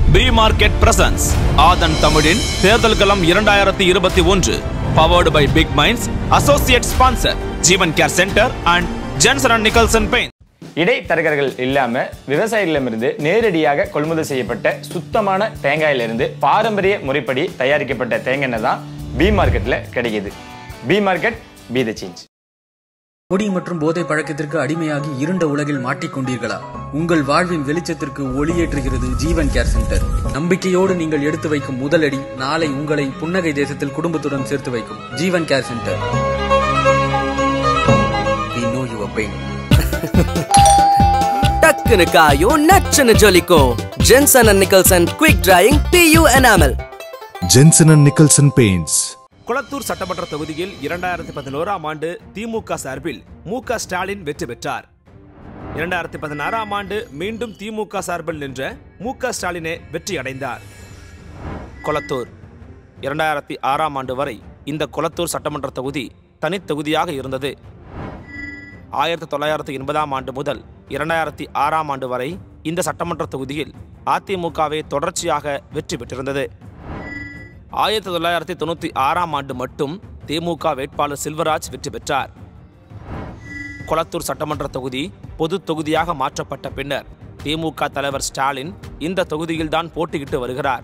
B market presence ஆதன் தமிழின் தேர்தல் களம் இரண்டாயிரத்தி இருபத்தி ஒன்று powered by big minds associate sponsor Jeevan care centre and Jensen and Nicholson paints இடைத்தரகர்கள் இல்லாம விவசாயிகளிடமிருந்து நேரடியாக கொள்முதல் செய்யப்பட்ட சுத்தமான தேங்காயிலிருந்து பாரம்பரிய முறைப்படி தயாரிக்கப்பட்ட தேங்காய் எண்ணெய் தான் பி மார்க்கெட்ல கிடைக்குது பி மார்க்கெட் பி த சேஞ்ச் குடி மற்றும் போதை பழக்கத்திற்கு அடிமையாகி இருண்ட உலகில் மாட்டிக்கொண்டீர்களா உங்கள் வாழ்வின் வெளிச்சத்திற்கு ஒளியேற்றுகிறது ஜீவன் கேர் சென்டர் நம்பிக்கையோடு நீங்கள் எடுத்து வைக்கும் முதலடி நாளை உங்களை புன்னகை தேசத்தில் குடும்பத்துடன் சேர்த்து வைக்கும் Jeevan care centre We know your pain. டக்குனு காயும் நச்சுன்னு ஜொலிக்கும் Jensen and Nicholson quick drying PU enamel Jensen and Nicholson Paints. குளத்தூர் சட்டமன்ற தொகுதியில் இரண்டாயிரத்தி பதினோராம் ஆண்டு திமுக சார்பில் மு க ஸ்டாலின் வெற்றி பெற்றார் இரண்டாயிரத்தி பதினாறாம் ஆண்டு மீண்டும் திமுக சார்பில் நின்ற மு க ஸ்டாலினே வெற்றி அடைந்தார் கொளத்தூர் இரண்டாயிரத்தி ஆறாம் ஆண்டு வரை இந்த கொளத்தூர் சட்டமன்ற தொகுதி தனித்தொகுதியாக இருந்தது ஆயிரத்தி தொள்ளாயிரத்தி எண்பதாம் ஆண்டு முதல் இரண்டாயிரத்தி ஆறாம் ஆண்டு வரை இந்த சட்டமன்ற தொகுதியில் அதிமுகவே தொடர்ச்சியாக வெற்றி பெற்றிருந்தது ஆயிரத்தி தொள்ளாயிரத்தி தொண்ணூற்றி ஆறாம் ஆண்டு மட்டும் திமுக வேட்பாளர் செல்வராஜ் வெற்றி பெற்றார் கொளத்தூர் சட்டமன்ற தொகுதி பொது தொகுதியாக மாற்றப்பட்ட பின்னர் திமுக தலைவர் ஸ்டாலின் இந்த தொகுதியில்தான் போட்டியிட்டு வருகிறார்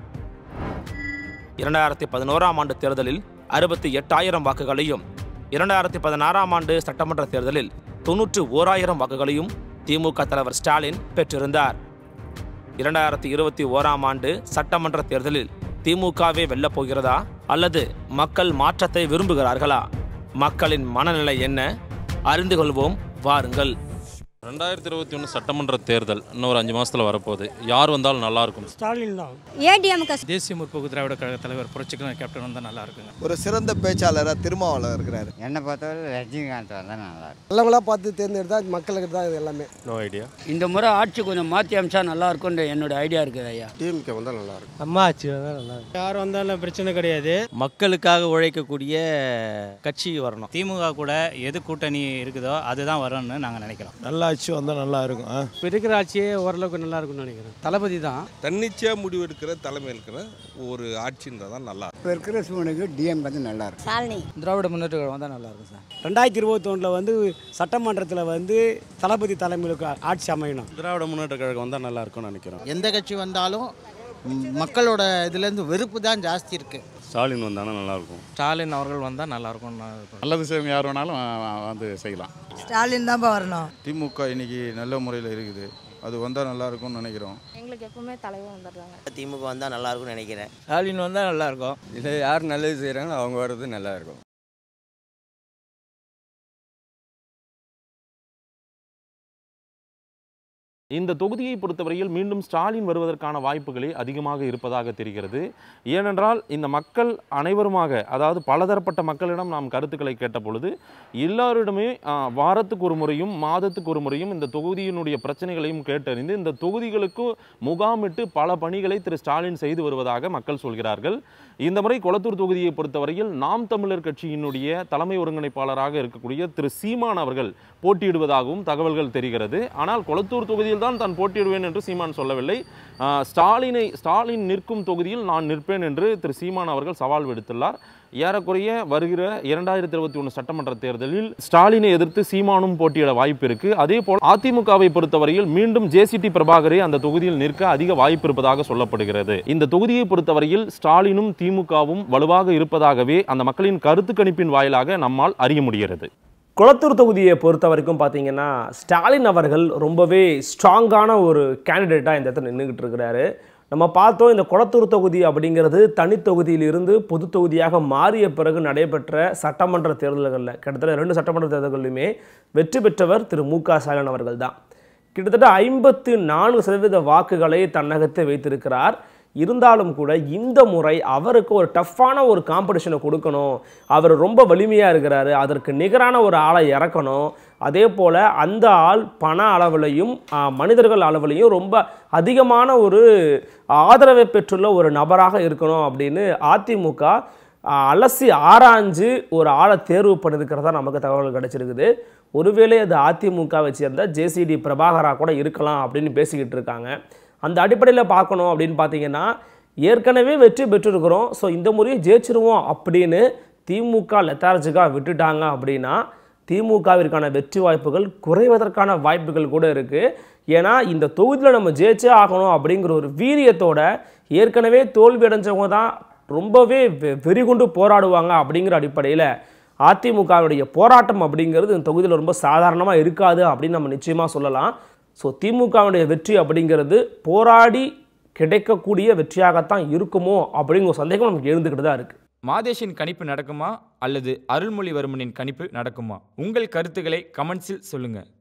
இரண்டாயிரத்தி பதினோராம் ஆண்டு தேர்தலில் அறுபத்தி எட்டாயிரம் வாக்குகளையும் இரண்டாயிரத்தி பதினாறாம் ஆண்டு சட்டமன்ற தேர்தலில் தொன்னூற்று ஓராயிரம் வாக்குகளையும் திமுக தலைவர் ஸ்டாலின் பெற்றிருந்தார் இரண்டாயிரத்தி இருபத்தி ஓராம் ஆண்டு சட்டமன்ற தேர்தலில் திமுகவே வெல்லப் போகிறதா அல்லது மக்கள் மாற்றத்தை விரும்புகிறார்களா மக்களின் மனநிலை என்ன அறிந்து கொள்வோம் வாருங்கள் ரெண்டாயிரத்தி இருபத்தி ஒன்று சட்டமன்ற தேர்தல் இன்னொரு அஞ்சு மாசத்துல வரப்போகுது யார் வந்தாலும் நல்லா இருக்கும் ஸ்டாலின் தான் ஏடிஎம்கே தேசிய முற்போக்கு திராவிட கழக தலைவர் புரட்சிகரன் கேப்டன் வந்தால் நல்லா இருக்குங்க ஒரு சிறந்த பேச்சாளராக திருமாவளவன் இருக்கிறாரு என்னை பொறுத்தவரை ரஜினிகாந்த் வந்தால் நல்லா இருக்கும் நல்லவங்களா பார்த்து தேர்ந்தெடுத்தா மக்களுக்கு தான் இது எல்லாமே நோ ஐடியா இந்த முறை ஆட்சி கொஞ்சம் மாற்றி அமைச்சா நல்லா இருக்கும்ன்ற என்னோட ஐடியா இருக்குது ஐயா டிஎம்கே வந்தால் நல்லா இருக்கும் அம்மா ஆச்சு தான் நல்லா யார் வந்தாலும் பிரச்சனை கிடையாது மக்களுக்காக உழைக்கக்கூடிய கட்சி வரணும் திமுக கூட எது கூட்டணி இருக்குதோ அதுதான் வரும்னு நாங்கள் நினைக்கிறோம் நல்ல ஆட்சி வந்தால் நல்லா இருக்கும் இப்போ இருக்கிற ஆட்சியே ஓரளவுக்கு நல்லா இருக்கும்னு நினைக்கிறேன் தளபதி தான் தன்னிச்சையாக முடிவெடுக்கிற தலைமை இருக்கிற ஒரு ஆட்சின்றதான் தான் நல்லா இப்போ இருக்கிற சூழ்நிலைக்கு டிஎம் வந்து நல்லா இருக்கும் ஸ்டாலினி திராவிட முன்னேற்ற கழகம் வந்தா நல்லா இருக்கும் சார் ரெண்டாயிரத்தி இருபத்தொன்னில் வந்து சட்டமன்றத்தில் வந்து தளபதி தலைமையிலுக்கு ஆட்சி அமையணும் திராவிட முன்னேற்ற கழகம் வந்தால் நல்லா இருக்கும்னு நினைக்கிறோம் எந்த கட்சி வந்தாலும் மக்களோட இதுலேருந்து வெறுப்பு தான் ஜாஸ்தி இருக்கு ஸ்டாலின் வந்தாலும் நல்லா இருக்கும் ஸ்டாலின் அவர்கள் வந்தால் நல்லா இருக்கும் நல்லது செய்ய யார் வேணாலும் வந்து செய்யலாம் ஸ்டாலின் தான்ப்பா வரணும் திமுக இன்னைக்கு நல்ல முறையில் இருக்குது அது வந்தால் நல்லா இருக்கும்னு நினைக்கிறோம் எங்களுக்கு எப்பவுமே தலைவர் வந்துடுறாங்க திமுக வந்தா நல்லா இருக்கும்னு நினைக்கிறேன் ஸ்டாலின் வந்தா நல்லா இருக்கும் இல்லை யார் நல்லது செய்கிறாங்களோ அவங்க வர்றது நல்லா இருக்கும் இந்த தொகுதியை பொறுத்தவரையில் மீண்டும் ஸ்டாலின் வருவதற்கான வாய்ப்புகளே அதிகமாக இருப்பதாக தெரிகிறது ஏனென்றால் இந்த மக்கள் அனைவருமாக அதாவது பலதரப்பட்ட மக்களிடம் நாம் கருத்துக்களை கேட்ட பொழுது எல்லாரிடமே ஆ, வாரத்துக்கு ஒரு முறையும் மாதத்துக்கு ஒரு முறையும் இந்த தொகுதியினுடைய பிரச்சனைகளையும் கேட்டறிந்து இந்த தொகுதிகளுக்கு முகாமிட்டு பல பணிகளை திரு ஸ்டாலின் செய்து வருவதாக மக்கள் சொல்கிறார்கள் இந்த முறை கொளத்தூர் தொகுதியை பொறுத்தவரையில் நாம் தமிழர் கட்சியினுடைய தலைமை ஒருங்கிணைப்பாளராக இருக்கக்கூடிய திரு சீமான் அவர்கள் போட்டியிடுவதாகவும் தகவல்கள் தெரிகிறது ஆனால் கொளத்தூர் தொகுதியில் தான் தான் போட்டியிடுவேன் என்று சீமான் சொல்லவில்லை ஆஹ், ஸ்டாலினை ஸ்டாலின் நிற்கும் தொகுதியில் நான் நிற்பேன் என்று திரு சீமான் அவர்கள் சவால் விடுத்துள்ளார் ஏறக்குறைய வருகிற இரண்டாயிரத்தி இருபத்தி ஒன்று சட்டமன்ற தேர்தலில் ஸ்டாலினை எதிர்த்து சீமானும் போட்டியிட வாய்ப்பு இருக்கு அதே போல் அதிமுகவை பொறுத்தவரையில் மீண்டும் ஜேசிடி பிரபாகரே அந்த தொகுதியில் நிற்க அதிக வாய்ப்பு இருப்பதாக சொல்லப்படுகிறது இந்த தொகுதியை பொறுத்தவரையில் ஸ்டாலினும் திமுகவும் வலுவாக இருப்பதாகவே அந்த மக்களின் கருத்து கணிப்பின் வாயிலாக நம்மால் அறிய முடிகிறது குளத்தூர் தொகுதியை பொறுத்த வரைக்கும் பார்த்தீங்கன்னா ஸ்டாலின் அவர்கள் ரொம்பவே ஸ்ட்ராங்கான ஒரு கேண்டிடேட்டாக இந்த இடத்துல நின்றுக்கிட்டு இருக்கிறாரு நம்ம பார்த்தோம் இந்த குளத்தூர் தொகுதி அப்படிங்கிறது தனித்தொகுதியிலிருந்து பொது தொகுதியாக மாறிய பிறகு நடைபெற்ற சட்டமன்ற தேர்தல்களில் கிட்டத்தட்ட ரெண்டு சட்டமன்ற தேர்தல்களிலுமே வெற்றி பெற்றவர் திரு மு க ஸ்டாலின் அவர்கள் தான் கிட்டத்தட்ட ஐம்பத்து நான்கு சதவீத வாக்குகளை தன்னகத்தை வைத்திருக்கிறார் இருந்தாலும் கூட இந்த முறை அவருக்கு ஒரு டஃப்பான ஒரு காம்படிஷனை கொடுக்கணும் அவர் ரொம்ப வலிமையாக இருக்கிறாரு அதற்கு நிகரான ஒரு ஆளை இறக்கணும் அதே போல் அந்த ஆள் பண அளவிலையும் ஆ, மனிதர்கள் அளவிலையும் ரொம்ப அதிகமான ஒரு ஆதரவை பெற்றுள்ள ஒரு நபராக இருக்கணும் அப்படின்னு அதிமுக ஆ, அலசி ஆராய்ஞ்சு ஒரு ஆளை தேர்வு பண்ணிருக்கிறதா நமக்கு தகவல் கிடைச்சிருக்குது ஒருவேளை அது அதிமுகவை சேர்ந்த ஜேசிடி பிரபாகரா கூட இருக்கலாம் அப்படின்னு பேசிக்கிட்டு இருக்காங்க அந்த அடிப்படையில் பார்க்கணும் அப்படின்னு பார்த்தீங்கன்னா ஏற்கனவே வெற்றி பெற்றிருக்கிறோம் ஸோ இந்த முறையும் ஜெயிச்சிருவோம் அப்படின்னு திமுக லெத்தார்ஜிக்காக விட்டுட்டாங்க அப்படின்னா திமுகவிற்கான வெற்றி வாய்ப்புகள் குறைவதற்கான வாய்ப்புகள் கூட இருக்குது ஏன்னா இந்த தொகுதியில் நம்ம ஜெயிச்சே ஆகணும் அப்படிங்கிற ஒரு வீரியத்தோட ஏற்கனவே தோல்வி அடைஞ்சவங்க தான் ரொம்பவே வெ- வெறிகொண்டு போராடுவாங்க அப்படிங்கிற அடிப்படையில் அதிமுகவுடைய போராட்டம் அப்படிங்கிறது இந்த தொகுதியில் ரொம்ப சாதாரணமாக இருக்காது அப்படின்னு நம்ம நிச்சயமாக சொல்லலாம் ஸோ திமுகவுடைய வெற்றி அப்படிங்கிறது போராடி கிடைக்கக்கூடிய வெற்றியாகத்தான் இருக்குமோ அப்படிங்கிற ஒரு சந்தேகம் நமக்கு எழுந்துக்கிட்டு தான் இருக்குது மாதேஷின் கணிப்பு நடக்குமா அல்லது அருள்மொழிவர்மனின் கணிப்பு நடக்குமா உங்கள் கருத்துக்களை கமெண்ட்ஸில் சொல்லுங்கள்